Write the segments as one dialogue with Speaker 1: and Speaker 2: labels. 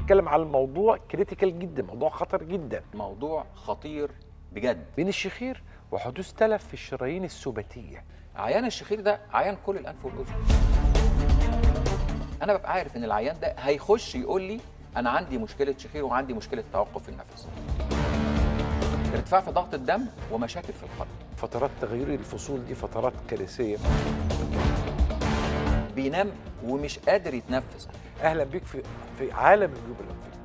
Speaker 1: بنتكلم على الموضوع كريتيكال جدا موضوع خطر جدا
Speaker 2: موضوع خطير بجد
Speaker 1: بين الشخير وحدوث تلف في الشرايين السباتيه
Speaker 2: عيان الشخير ده عيان كل الانف والاذن انا ببقى عارف ان العيان ده هيخش يقول لي انا عندي مشكله شخير وعندي مشكله توقف في النفس ارتفاع في ضغط الدم ومشاكل في القلب
Speaker 1: فترات تغير الفصول دي فترات كارثيه
Speaker 2: بينام ومش قادر يتنفس
Speaker 1: اهلا بيك في في عالم الجيوب الانفيه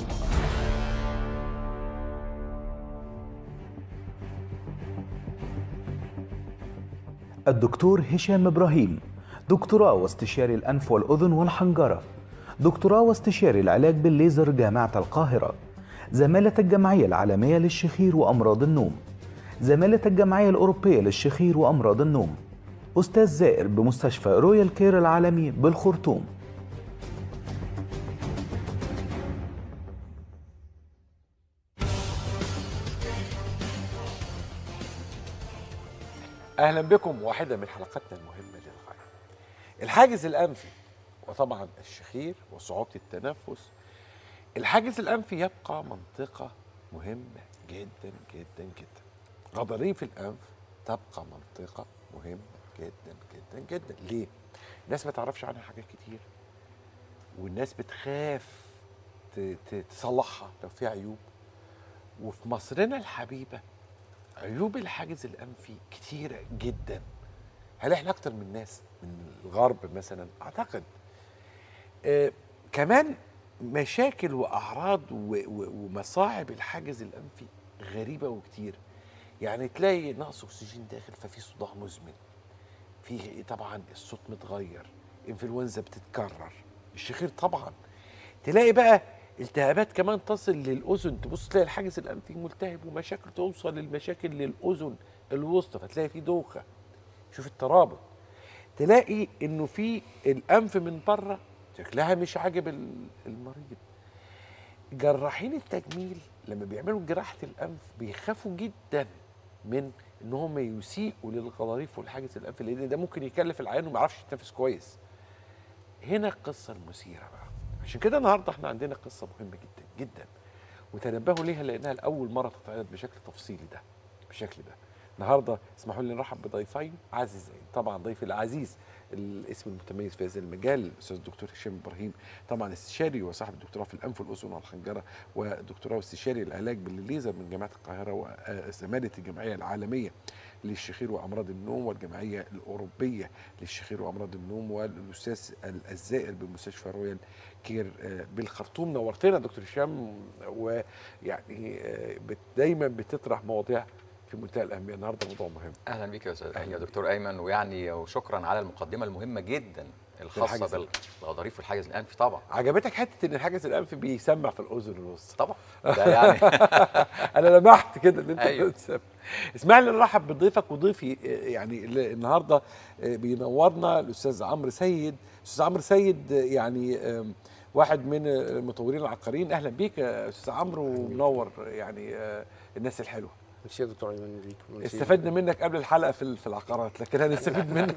Speaker 3: الدكتور هشام إبراهيم دكتوراه واستشاري الأنف والأذن والحنجرة دكتوراه واستشاري العلاج بالليزر جامعة القاهرة زمالة الجمعية العالمية للشخير وأمراض النوم زمالة الجمعية الأوروبية للشخير وأمراض النوم أستاذ زائر بمستشفى رويال كير العالمي بالخرطوم
Speaker 1: اهلا بكم واحده من حلقاتنا المهمه للغايه الحاجز الانفي وطبعا الشخير وصعوبه التنفس الحاجز الانفي يبقى منطقه مهمه جدا جدا جدا غضاريف الانف تبقى منطقه مهمه جدا جدا جدا ليه الناس ما تعرفش عنها حاجات كتير والناس بتخاف ت- ت- تصلحها لو في عيوب وفي مصرنا الحبيبه عيوب الحاجز الانفي كتيره جدا هل احنا اكتر من الناس من الغرب مثلا اعتقد آه كمان مشاكل واعراض و- و- ومصاعب الحاجز الانفي غريبه وكتير يعني تلاقي نقص اكسجين داخل ففي صداع مزمن في طبعا الصوت متغير انفلونزا بتتكرر الشخير طبعا تلاقي بقى التهابات كمان تصل للاذن تبص تلاقي الحاجز الانفي ملتهب ومشاكل توصل للمشاكل للاذن الوسطى فتلاقي في دوخه شوف الترابط تلاقي انه في الانف من بره شكلها مش عاجب ال- المريض جراحين التجميل لما بيعملوا جراحه الانف بيخافوا جدا من ان هم يسيئوا للغضاريف والحاجز الانفي لان ده ممكن يكلف العيان وما يعرفش يتنفس كويس هنا القصه المثيره بقى عشان كده النهارده احنا عندنا قصه مهمه جدا جدا وتنبهوا ليها لانها لاول مره تتعرض بشكل تفصيلي ده بالشكل ده النهارده اسمحوا لي نرحب بضيفين عزيزين طبعا ضيفي العزيز الاسم المتميز في هذا المجال الاستاذ الدكتور هشام ابراهيم طبعا استشاري وصاحب الدكتوراه في الانف والاذن والحنجره ودكتوراه واستشاري العلاج بالليزر من جامعه القاهره وزماله الجمعيه العالميه للشخير وامراض النوم والجمعيه الاوروبيه للشخير وامراض النوم والاستاذ الزائر بمستشفى رويال كير آه، بالخرطوم نورتنا دكتور هشام ويعني آه، بت- دايما بتطرح مواضيع في منتهى الاهميه النهارده موضوع مهم
Speaker 2: اهلا بيك يا استاذ
Speaker 1: أهلاً
Speaker 2: يا
Speaker 1: بيك.
Speaker 2: دكتور ايمن ويعني وشكرا على المقدمه المهمه جدا الخاصه
Speaker 1: بالحاجز
Speaker 2: بالغضاريف والحاجز الانفي طبعا
Speaker 1: عجبتك حته ان الحاجز الانفي بيسمع في الاذن الوسطى
Speaker 2: طبعا ده يعني
Speaker 1: انا لمحت كده ان انت
Speaker 2: أيوة.
Speaker 1: بتسمع اسمح لي نرحب بضيفك وضيفي آه، يعني اللي النهارده آه، بينورنا الاستاذ عمرو سيد استاذ عمرو سيد آه، يعني آم، واحد من المطورين العقاريين اهلا بيك يا استاذ عمرو ومنور يعني آه، الناس الحلوه
Speaker 4: ميرسي يا دكتور ايمن ليك ميرسي.
Speaker 1: استفدنا منك قبل الحلقه في ال- في العقارات لكن هنستفيد منك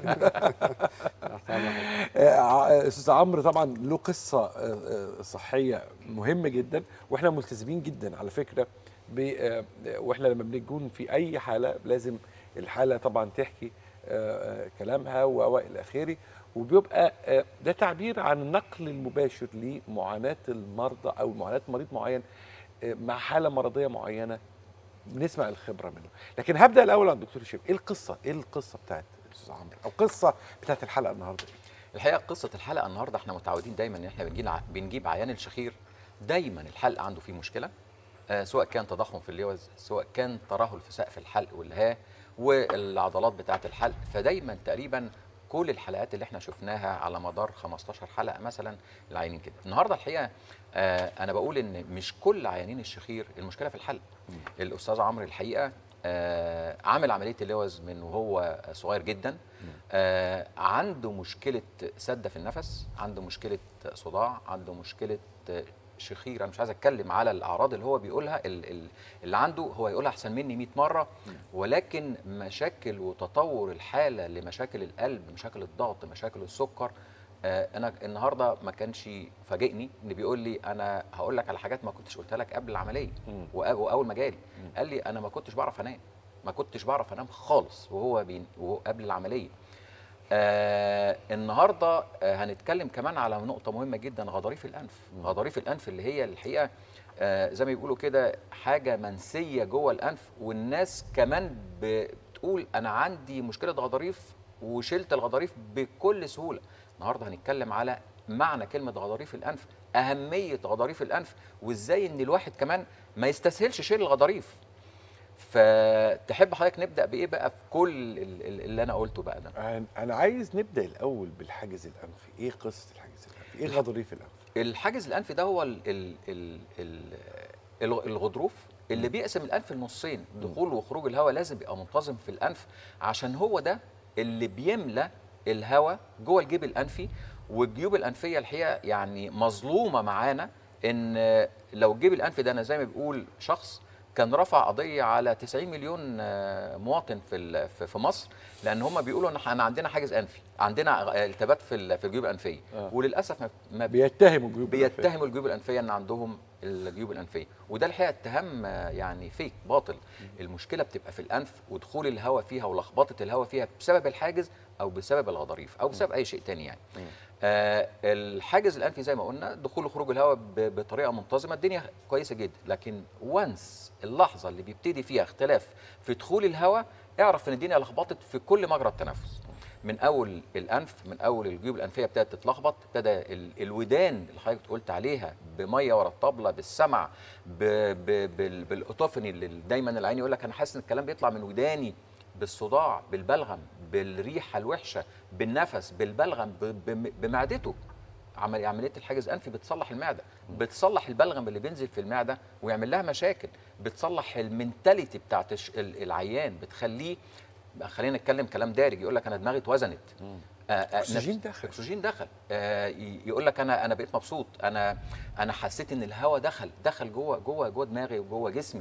Speaker 4: تحت أمرك.
Speaker 1: آه، ع- استاذ عمرو طبعا له قصه آه، آه، صحيه مهمه جدا واحنا ملتزمين جدا على فكره ب آه، واحنا لما بنكون في اي حاله لازم الحاله طبعا تحكي آه، آه، كلامها و الى اخره وبيبقى آه، ده تعبير عن النقل المباشر لمعاناه المرضى او معاناه مريض معين آه، مع حاله مرضيه معينه بنسمع الخبره منه لكن هبدا الاول عند الدكتور هشام ايه القصه ايه القصه بتاعت الاستاذ عمرو او القصه بتاعت الحلقه النهارده
Speaker 2: الحقيقه قصه الحلقه النهارده احنا متعودين دايما ان احنا بنجيب ع- بنجيب عيان الشخير دايما الحلق عنده فيه مشكله آه سواء كان تضخم في اللوز سواء كان ترهل في سقف الحلق والها والعضلات بتاعه الحلق فدايما تقريبا كل الحلقات اللي احنا شفناها على مدار 15 حلقه مثلا العيانين كده النهارده الحقيقه آه انا بقول ان مش كل عيانين الشخير المشكله في الحلق الاستاذ عمرو الحقيقه آه عامل عمليه اللوز من وهو صغير جدا آه عنده مشكله سده في النفس عنده مشكله صداع عنده مشكله آه، شخيره مش عايز اتكلم على الاعراض اللي هو بيقولها ال- ال- اللي عنده هو يقولها احسن مني 100 مره ولكن مشاكل وتطور الحاله لمشاكل القلب مشاكل الضغط مشاكل السكر آه انا النهارده ما كانش فاجئني ان بيقول لي انا هقول لك على حاجات ما كنتش قلتها لك قبل العمليه
Speaker 1: مم.
Speaker 2: وأ- واول ما جالي قال لي انا ما كنتش بعرف انام ما كنتش بعرف انام خالص وهو بين وهو قبل العمليه آه النهارده آه هنتكلم كمان على نقطه مهمه جدا غضاريف الانف غضاريف الانف اللي هي الحقيقه آه زي ما بيقولوا كده حاجه منسيه جوه الانف والناس كمان بتقول انا عندي مشكله غضاريف وشلت الغضاريف بكل سهوله النهارده هنتكلم على معنى كلمه غضاريف الانف اهميه غضاريف الانف وازاي ان الواحد كمان ما يستسهلش شيل الغضاريف فتحب حضرتك نبدا بايه بقى في كل ال- ال- اللي انا قلته بقى ده
Speaker 1: أنا- انا عايز نبدا الاول بالحاجز الانفي ايه قصه الحاجز الانفي ايه غضاريف الانف
Speaker 2: الحاجز الانفي ده هو ال ال ال ال ال- الغضروف اللي بيقسم الانف لنصين دخول وخروج الهواء لازم يبقى منتظم في الانف عشان هو ده اللي بيملى الهواء جوه الجيب الانفي والجيوب الانفيه الحقيقه يعني مظلومه معانا ان لو الجيب الانفي ده انا زي ما بيقول شخص كان رفع قضيه على 90 مليون آه، مواطن في ال- في في مصر لان هم بيقولوا ان احنا عندنا حاجز انفي عندنا التبات في ال- في الجيوب الانفيه
Speaker 1: آه.
Speaker 2: وللاسف ما- ما
Speaker 1: بيتهموا الجيوب الأنفية.
Speaker 2: بيتهموا الجيوب الانفيه ان عندهم الجيوب الانفيه وده الحقيقه اتهام آه، يعني فيك باطل المشكله بتبقى في الانف ودخول الهواء فيها ولخبطه الهواء فيها بسبب الحاجز او بسبب الغضاريف او بسبب اي شيء تاني يعني آه الحاجز الانفي زي ما قلنا دخول وخروج الهواء ب- بطريقه منتظمه الدنيا كويسه جدا لكن وانس اللحظه اللي بيبتدي فيها اختلاف في دخول الهواء اعرف ان الدنيا لخبطت في كل مجرى التنفس من اول الانف من اول الجيوب الانفيه ابتدت تتلخبط ابتدى ال- الودان اللي حضرتك قلت عليها بميه ورا الطبله بالسمع ب- ب- بال- بالاوتوفني اللي دايما العين يقول لك انا حاسس ان الكلام بيطلع من وداني بالصداع بالبلغم بالريحه الوحشه بالنفس بالبلغم ب- بم- بمعدته عمل عمليه الحاجز الانفي بتصلح المعده بتصلح البلغم اللي بينزل في المعده ويعمل لها مشاكل بتصلح المنتاليتي بتاعت الش- ال- العيان بتخليه خلينا نتكلم كلام دارج يقول لك انا دماغي اتوزنت آه، آه،
Speaker 1: أكسجين
Speaker 2: نفس-
Speaker 1: دخل.
Speaker 2: اكسجين دخل آه، ي- يقول لك انا انا بقيت مبسوط انا انا حسيت ان الهواء دخل دخل جوه جوه جوه دماغي وجوه جسمي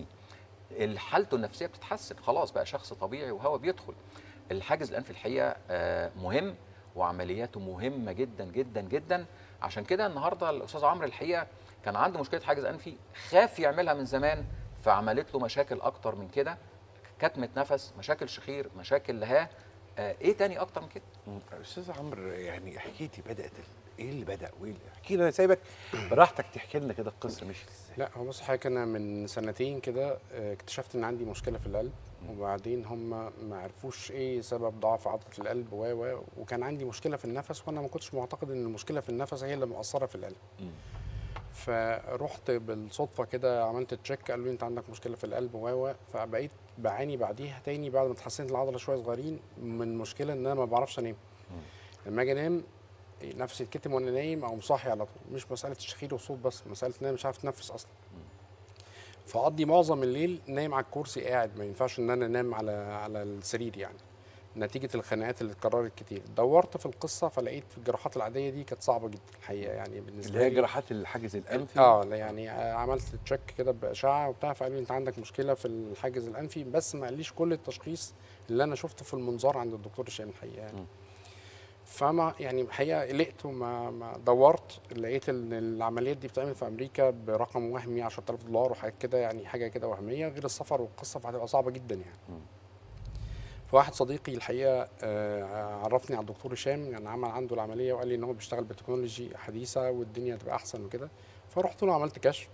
Speaker 2: حالته النفسيه بتتحسن خلاص بقى شخص طبيعي وهواء بيدخل الحاجز الانفي الحقيقه آه، مهم وعملياته مهمه جدا جدا جدا عشان كده النهارده الاستاذ عمرو الحقيقه كان عنده مشكله حاجز انفي خاف يعملها من زمان فعملت له مشاكل اكتر من كده كتمه نفس مشاكل شخير مشاكل لها آه، ايه تاني اكتر من كده
Speaker 1: مم. استاذ عمرو يعني احكي لي بدات ال- ايه اللي بدا وايه اللي احكي لي انا سايبك براحتك تحكي لنا كده القصه مشيت ازاي
Speaker 4: لا هو بص حضرتك انا من سنتين كده آه، اكتشفت ان عندي مشكله في القلب وبعدين هم ما عرفوش ايه سبب ضعف عضله القلب و و وكان عندي مشكله في النفس وانا ما كنتش معتقد ان المشكله في النفس هي اللي مؤثره في القلب
Speaker 1: مم.
Speaker 4: فرحت بالصدفه كده عملت تشيك قالوا لي انت عندك مشكله في القلب و و فبقيت بعاني بعديها تاني بعد ما اتحسنت العضله شويه صغيرين من مشكله ان انا ما بعرفش انام لما اجي انام نفسي يتكتم وانا نايم او صاحي على طول مش مساله الشخير والصوت بس مساله ان انا مش عارف اتنفس اصلا فاقضي معظم الليل نايم على الكرسي قاعد ما ينفعش ان انا انام على على السرير يعني نتيجه الخناقات اللي اتكررت كتير دورت في القصه فلقيت الجراحات العاديه دي كانت صعبه جدا الحقيقه يعني بالنسبه
Speaker 1: اللي هي
Speaker 4: لي
Speaker 1: جراحات الحاجز الانفي
Speaker 4: اه لا يعني آه، عملت تشيك كده باشعه وبتاع فقالوا لي انت عندك مشكله في الحاجز الانفي بس ما قاليش كل التشخيص اللي انا شفته في المنظار عند الدكتور هشام الحقيقه يعني فما يعني الحقيقه قلقت وما ما دورت لقيت ان العمليات دي بتتعمل في امريكا برقم وهمي 10000 دولار وحاجات كده يعني حاجه كده وهميه غير السفر والقصه فهتبقى صعبه جدا يعني فواحد صديقي الحقيقه آه، عرفني على الدكتور هشام يعني عمل عنده العمليه وقال لي ان هو بيشتغل بتكنولوجي حديثه والدنيا هتبقى احسن وكده فرحت له عملت كشف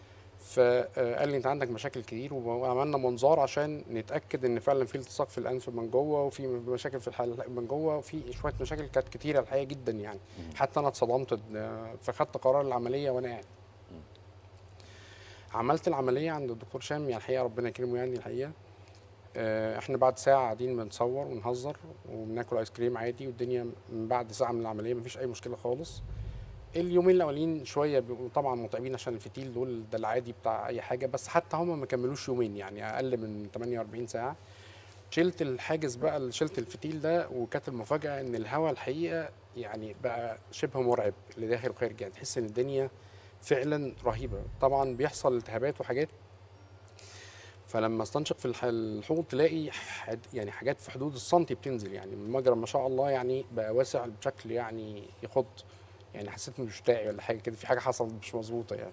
Speaker 4: فقال لي انت عندك مشاكل كتير وعملنا منظار عشان نتاكد ان فعلا في التصاق في الانف من جوه وفي مشاكل في الحلق من جوه وفي شويه مشاكل كانت كتيره الحقيقه جدا يعني حتى انا اتصدمت آه، فخدت قرار العمليه وانا قاعد عملت العمليه عند الدكتور شام يعني الحقيقه ربنا يكرمه يعني الحقيقه آه، احنا بعد ساعه قاعدين بنصور ونهزر وبناكل ايس كريم عادي والدنيا من بعد ساعه من العمليه مفيش اي مشكله خالص اليومين الاولين شويه بيبقوا طبعا متعبين عشان الفتيل دول ده العادي بتاع اي حاجه بس حتى هم ما كملوش يومين يعني اقل من 48 ساعه شلت الحاجز بقى شلت الفتيل ده وكانت المفاجاه ان الهواء الحقيقه يعني بقى شبه مرعب اللي داخل وخارج يعني تحس ان الدنيا فعلا رهيبه طبعا بيحصل التهابات وحاجات فلما استنشق في الح- الحوض تلاقي حد يعني حاجات في حدود السنتي بتنزل يعني المجرى ما شاء الله يعني بقى واسع بشكل يعني يخض يعني حسيت انه مش بتاعي ولا حاجه كده في حاجه حصلت مش مظبوطه يعني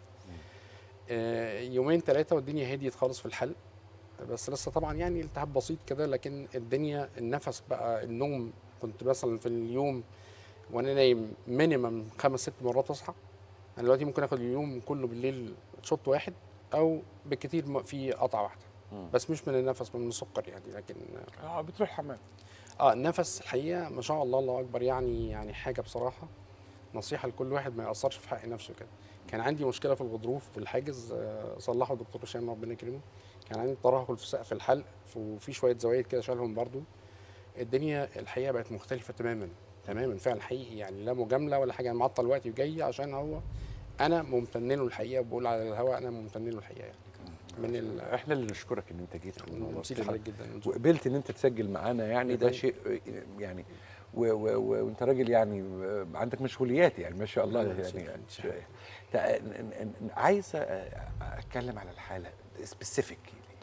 Speaker 4: آه، يومين ثلاثه والدنيا هديت خالص في الحلق بس لسه طبعا يعني التهاب بسيط كده لكن الدنيا النفس بقى النوم كنت مثلا في اليوم وانا نايم مينيمم خمس ست مرات اصحى انا دلوقتي ممكن اخد اليوم كله بالليل شوط واحد او بالكتير م- في قطعه واحده
Speaker 1: مم.
Speaker 4: بس مش من النفس من السكر يعني لكن
Speaker 1: اه بتروح حمام
Speaker 4: اه النفس الحقيقه ما شاء الله الله اكبر يعني يعني حاجه بصراحه نصيحه لكل واحد ما ياثرش في حق نفسه كده كان عندي مشكله في الغضروف والحاجز آه، صلحه الدكتور هشام ربنا يكرمه كان عندي ترهل في سقف الحلق وفي شويه زوايد كده شالهم برضو الدنيا الحقيقه بقت مختلفه تماما تماما فعلا حقيقي يعني لا مجامله ولا حاجه أنا معطل وقتي وجاي عشان هو انا ممتن له الحقيقه بقول على الهواء انا ممتن له الحقيقه يعني من ال
Speaker 1: احنا اللي نشكرك ان انت جيت
Speaker 4: ميرسي لحضرتك جدا
Speaker 1: وقبلت ان انت تسجل معانا يعني ده
Speaker 4: يبقى-
Speaker 1: شيء يعني و- و- و- وانت راجل يعني عندك مشغوليات يعني ما شاء الله
Speaker 4: الله
Speaker 1: يعني,
Speaker 4: يسعدك.
Speaker 1: يعني تع- ن- ن- ن- عايز أ- اتكلم على الحاله سبيسيفيك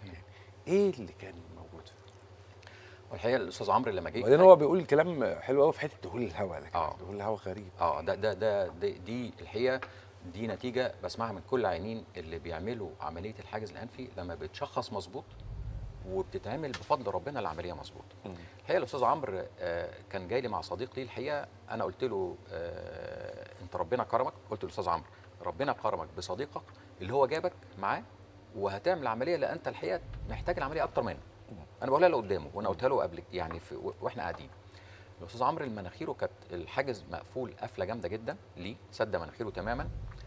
Speaker 1: ايه اللي كان موجود
Speaker 2: والحقيقه الاستاذ عمرو لما جه
Speaker 1: وبعدين هو بيقول كلام حلو قوي في حته دخول الهواء لكن
Speaker 2: آه.
Speaker 1: دخول الهواء غريب
Speaker 2: اه ده ده ده دي, دي الحقيقه دي نتيجه بسمعها من كل العيانين اللي بيعملوا عمليه الحاجز الانفي لما بتشخص مظبوط وبتتعمل بفضل ربنا العمليه مظبوط الحقيقه الاستاذ عمرو آه، كان جاي لي مع صديق لي الحقيقه انا قلت له آه، انت ربنا كرمك قلت للاستاذ عمرو ربنا كرمك بصديقك اللي هو جابك معاه وهتعمل عمليه لان انت الحقيقه محتاج العمليه اكتر منه انا بقولها له قدامه وانا قلتها له قبل يعني في واحنا قاعدين الاستاذ عمرو المناخيره كانت الحاجز مقفول قفله جامده جدا ليه سد مناخيره تماما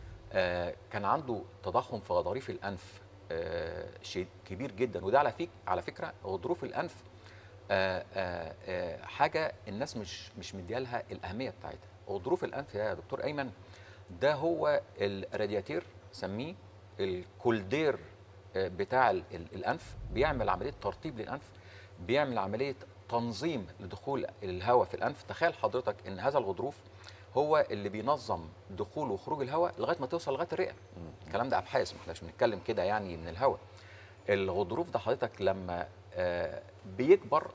Speaker 2: آه كان عنده تضخم في غضاريف الانف آه شيء كبير جدا وده على فيك على فكره غضروف الانف آه آه آه حاجه الناس مش مش مديالها الاهميه بتاعتها غضروف الانف يا دكتور ايمن ده هو الرادياتير سميه الكولدير آه، بتاع ال- ال- الانف بيعمل عمليه ترطيب للانف بيعمل عمليه تنظيم لدخول الهواء في الانف تخيل حضرتك ان هذا الغضروف هو اللي بينظم دخول وخروج الهواء لغايه ما توصل لغايه الرئه الكلام ده ابحاث ما احناش بنتكلم كده يعني من الهواء الغضروف ده حضرتك لما آه، بيكبر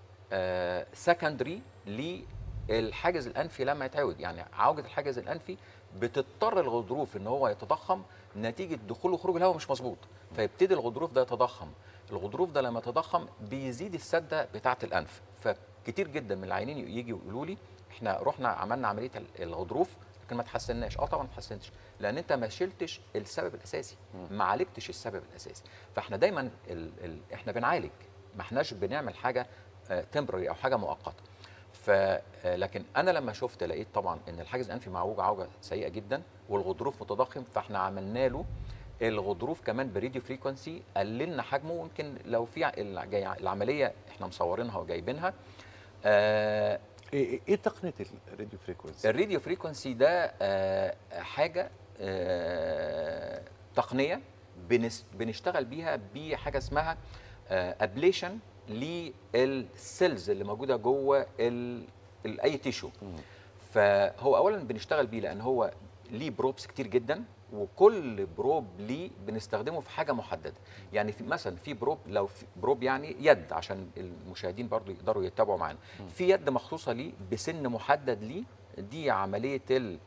Speaker 2: سكندري للحاجز الانفي لما يتعود يعني عوجه الحاجز الانفي بتضطر الغضروف ان هو يتضخم نتيجه دخول وخروج الهواء مش مظبوط فيبتدي الغضروف ده يتضخم الغضروف ده لما يتضخم بيزيد السده بتاعه الانف فكتير جدا من العيانين يجي يقولوا لي احنا رحنا عملنا عمليه ال- الغضروف لكن ما تحسناش اه طبعا ما تحسنتش لان انت ما شلتش السبب الاساسي ما عالجتش السبب الاساسي فاحنا دايما ال ال احنا بنعالج ما احناش بنعمل حاجه تمبرري او حاجه مؤقته ف آه، لكن انا لما شفت لقيت طبعا ان الحاجز الانفي معوج عوجه سيئه جدا والغضروف متضخم فاحنا عملنا له الغضروف كمان بريديو فريكونسي قللنا حجمه ويمكن لو في ع- الع- جاي- العمليه احنا مصورينها وجايبينها آه
Speaker 1: ايه ايه تقنيه الراديو فريكونسي
Speaker 2: الراديو فريكونسي ده آه، حاجه آه، تقنيه بنس- بنشتغل بيها بحاجه اسمها ابليشن للسيلز اللي موجوده جوه ال- ال- اي تيشو فهو اولا بنشتغل بيه لان هو ليه بروبس كتير جدا وكل بروب ليه بنستخدمه في حاجه محدده يعني في مثلا في بروب لو في بروب يعني يد عشان المشاهدين برضو يقدروا يتابعوا معانا في يد مخصوصه ليه بسن محدد ليه دي عمليه ال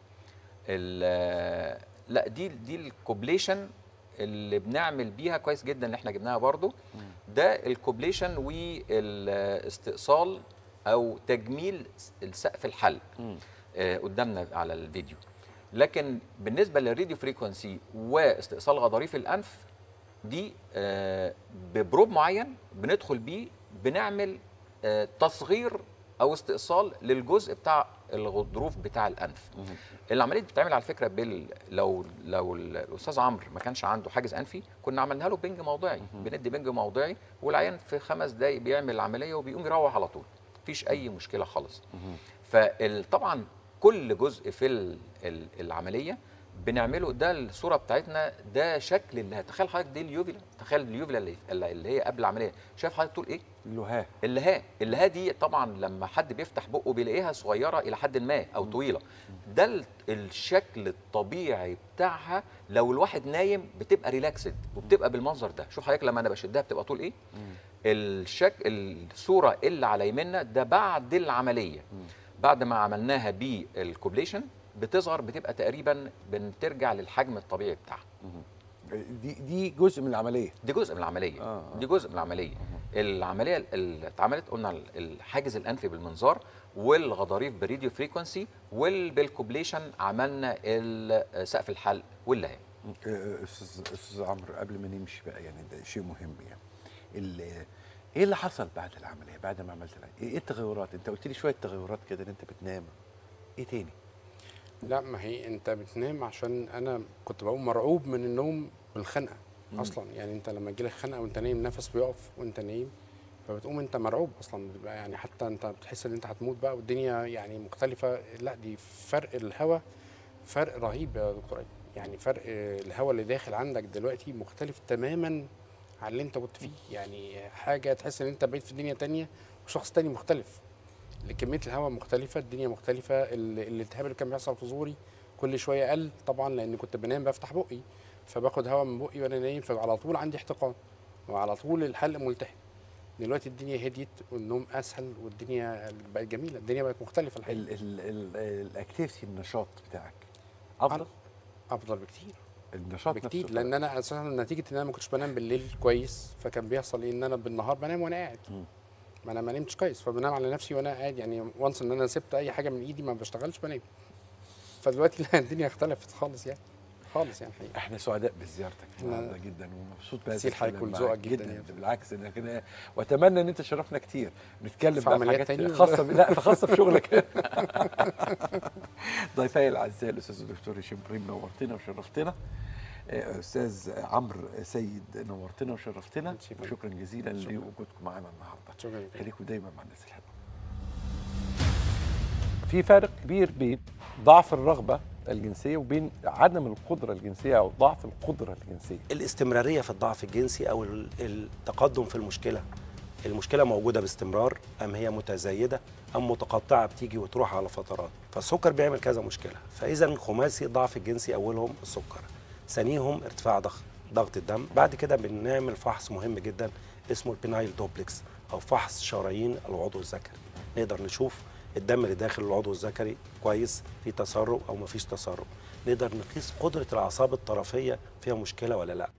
Speaker 2: ال لا دي دي الكوبليشن اللي بنعمل بيها كويس جدا اللي احنا جبناها برضو ده الكوبليشن والاستئصال او تجميل السقف الحلق آه، قدامنا على الفيديو لكن بالنسبه للراديو فريكونسي واستئصال غضاريف الانف دي آه، ببروب معين بندخل بيه بنعمل آه، تصغير او استئصال للجزء بتاع الغضروف بتاع الانف العمليه دي بتتعمل على فكره بال لو لو الاستاذ عمرو ما كانش عنده حاجز انفي كنا عملنا له بنج موضعي بندي بنج موضعي والعيان في خمس دقائق بيعمل العمليه وبيقوم يروح على طول مفيش اي مشكله خالص فطبعا كل جزء في ال- ال- العمليه بنعمله ده الصوره بتاعتنا ده شكل اللي تخيل حضرتك دي اليوفيلا تخيل اليوفيلا اللي, اللي هي قبل العمليه شايف حضرتك تقول ايه
Speaker 1: اللهاه
Speaker 2: اللهاء اللهاء دي طبعا لما حد بيفتح بقه بيلاقيها صغيره الى حد ما او طويله ده ال- الشكل الطبيعي بتاعها لو الواحد نايم بتبقى ريلاكسد وبتبقى بالمنظر ده شوف حضرتك لما انا بشدها بتبقى طول ايه الشكل الصوره اللي على يمنا ده بعد العمليه بعد ما عملناها بالكوبليشن بتظهر بتبقى تقريبا بترجع للحجم الطبيعي بتاعها
Speaker 1: دي دي جزء من العمليه
Speaker 2: دي جزء من العمليه
Speaker 1: آه، آه.
Speaker 2: دي جزء من العمليه العمليه اللي اتعملت قلنا ال- الحاجز الانفي بالمنظار والغضاريف بالراديو فريكونسي والبالكوبليشن عملنا ال- سقف الحلق واللهاب
Speaker 1: آه، استاذ استاذ عمرو قبل ما نمشي بقى يعني ده شيء مهم يعني ال- ايه اللي حصل بعد العمليه بعد ما عملت العمليه ايه التغيرات انت قلت لي شويه تغيرات كده ان انت بتنام ايه تاني
Speaker 4: لا ما هي انت بتنام عشان انا كنت بقوم مرعوب من النوم من الخنقه اصلا يعني انت لما تجيلك خنقه وانت نايم نفس بيقف وانت نايم فبتقوم انت مرعوب اصلا بتبقى يعني حتى انت بتحس ان انت هتموت بقى والدنيا يعني مختلفه لا دي فرق الهواء فرق رهيب يا دكتور أيمن. يعني فرق الهواء اللي داخل عندك دلوقتي مختلف تماما عن اللي انت كنت فيه يعني حاجه تحس ان انت بقيت في دنيا تانية وشخص تاني مختلف كميه الهواء مختلفه الدنيا مختلفه ال- الالتهاب اللي كان بيحصل في زوري كل شويه قل طبعا لان كنت بنام بفتح بقي فباخد هواء من بقي وانا نايم فعلى طول عندي احتقان وعلى طول الحلق ملتهب دلوقتي الدنيا هديت والنوم اسهل والدنيا بقت جميله الدنيا بقت مختلفه الحقيقه
Speaker 1: ال- ال- ال- الاكتيفيتي النشاط بتاعك افضل
Speaker 4: افضل بكتير
Speaker 1: النشاط
Speaker 4: بكتير
Speaker 1: نفسه
Speaker 4: لان انا اساسا نتيجه ان انا ما كنتش بنام بالليل كويس فكان بيحصل ايه ان انا بالنهار بنام وانا قاعد
Speaker 1: مم.
Speaker 4: ما انا ما نمتش كويس فبنام على نفسي وانا قاعد يعني وانس ان انا سبت اي حاجه من ايدي ما بشتغلش بنام فدلوقتي لا الدنيا اختلفت خالص يعني خالص يعني الحقيقه
Speaker 1: احنا سعداء بزيارتك
Speaker 4: إحنا-
Speaker 1: النهارده جدا ومبسوط بهذا
Speaker 4: تسيل حضرتك
Speaker 1: الكلام
Speaker 4: وذوقك
Speaker 1: معاك
Speaker 4: جداً يعني.
Speaker 1: بالعكس انا كده واتمنى ان انت شرفنا كتير نتكلم
Speaker 4: في
Speaker 1: بقى في
Speaker 4: عمليات
Speaker 1: حاجات
Speaker 4: تاني ولا؟
Speaker 1: خاصه ب... لا خاصه بشغلك ضيفي الاعزاء الاستاذ الدكتور هشام ابراهيم نورتنا وشرفتنا آه، استاذ عمرو سيد نورتنا وشرفتنا
Speaker 4: ميرسي.
Speaker 1: وشكرا جزيلا
Speaker 4: شكراً.
Speaker 1: لوجودكم معنا النهارده
Speaker 4: شكرا جدا.
Speaker 1: خليكم دايما مع الناس الحلوه في فرق كبير بين ضعف الرغبه الجنسيه وبين عدم القدره الجنسيه او ضعف القدره الجنسيه
Speaker 5: الاستمرارية في الضعف الجنسي أو ال- التقدم في المشكلة المشكلة موجودة باستمرار أم هي متزايدة أم متقطعة بتيجي وتروح على فترات فالسكر بيعمل كذا مشكلة فإذا خماسي الضعف الجنسي أولهم السكر ثانيهم ارتفاع ضغط ضغط الدم بعد كده بنعمل فحص مهم جدا اسمه البينايل دوبلكس أو فحص شرايين العضو الذكري نقدر نشوف الدم اللي داخل العضو الذكري كويس في تسرب او مفيش تسرب نقدر نقيس قدره الاعصاب الطرفيه فيها مشكله ولا لا